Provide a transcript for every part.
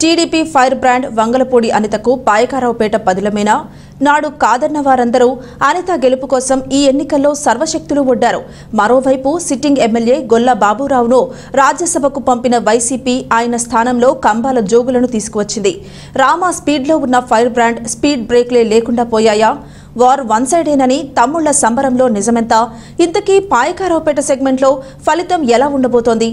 TDP fire brand Vangalapudi అనితకు పాయకారావుపేట పదిలమేనా నాడు కాదన్న వారందరూ అనిత గెలుపు కోసం ఈ ఎన్నికల్లో సర్వశక్తులు ఒడ్డారు మరోవైపు సిట్టింగ్ ఎమ్మెల్యే గొల్ల బాబురావును రాజ్యసభకు పంపిన వైసీపీ ఆయన స్థానంలో కంబాల జోగులను తీసుకువచ్చింది రామా స్పీడ్లో ఉన్న ఫైర్ బ్రాండ్ స్పీడ్ బ్రేక్లే లేకుండా పోయాయా వార్ వన్ సైడేనని తమ్ముళ్ల సంబరంలో నిజమెంత ఇంతకీ పాయకారావుపేట సెగ్మెంట్లో ఫలితం ఎలా ఉండబోతోంది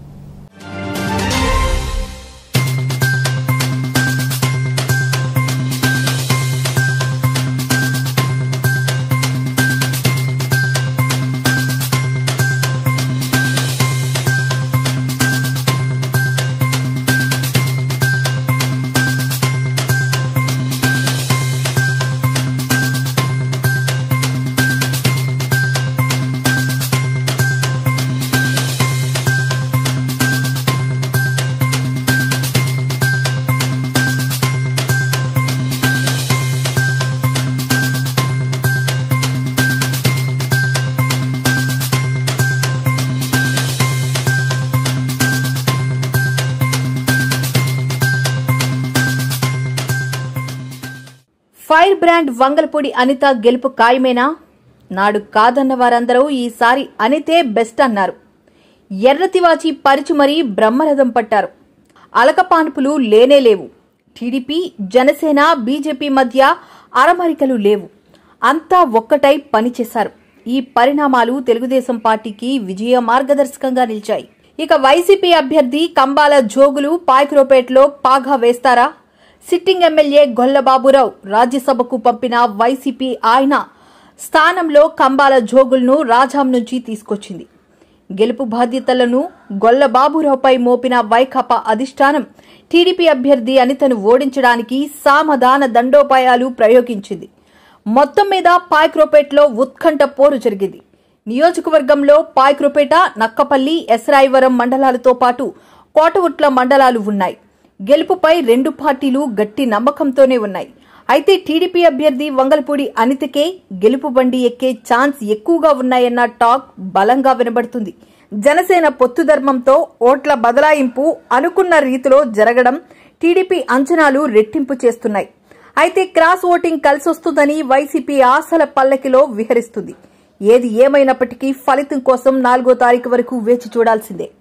ఫైర్ బ్రాండ్ వంగలపూడి అనిత గెలుపు ఖాయమేనా నాడు కాదన్న వారందరూ ఈసారి అనితే బెస్ట్ అన్నారు ఎర్రతివాచి పరిచి మరీ బ్రహ్మరథం పట్టారు అలకపాన్పులు లేనే లేవు టీడీపీ జనసేన బీజేపీ మధ్య అరమరికలు లేవు అంతా ఒక్కటై పనిచేశారు ఈ పరిణామాలు తెలుగుదేశం పార్టీకి విజయ మార్గదర్శకంగా నిలిచాయి ఇక వైసీపీ అభ్యర్థి కంబాల జోగులు పాయకురోపేటలో పాగా వేస్తారా సిట్టింగ్ ఎమ్మెల్యే గొల్లబాబురావు రాజ్యసభకు పంపిన వైసీపీ ఆయన స్థానంలో కంబాల జోగులను రాజాం నుంచి తీసుకొచ్చింది గెలుపు బాధ్యతలను గొల్లబాబురావుపై మోపిన వైకాపా అధిష్టానం టీడీపీ అభ్యర్థి అనితను ఓడించడానికి సామధాన దండోపాయాలు ప్రయోగించింది మొత్తం మీద పాయక్రోపేటలో ఉత్కంఠ పోరు జరిగింది నియోజకవర్గంలో పాయక్రోపేట నక్కపల్లి ఎస్రాయివరం మండలాలతో పాటు కోటవుట్ల మండలాలు ఉన్నాయి గెలుపుపై రెండు పార్టీలు గట్టి నమ్మకంతోనే ఉన్నాయి అయితే టీడీపీ అభ్యర్థి వంగల్పూడి అనితకే గెలుపు బండి ఎక్కే ఛాన్స్ ఎక్కువగా ఉన్నాయన్న టాక్ బలంగా వినబడుతుంది జనసేన పొత్తు ధర్మంతో ఓట్ల బదలాయింపు అనుకున్న రీతిలో జరగడం టీడీపీ అంచనాలు రెట్టింపు చేస్తున్నాయి అయితే క్రాస్ ఓటింగ్ కలిసొస్తుందని వైసీపీ ఆశల పల్లకిలో విహరిస్తుంది ఏది ఏమైనప్పటికీ ఫలితం కోసం నాలుగో తారీఖు వరకు వేచి చూడాల్సిందే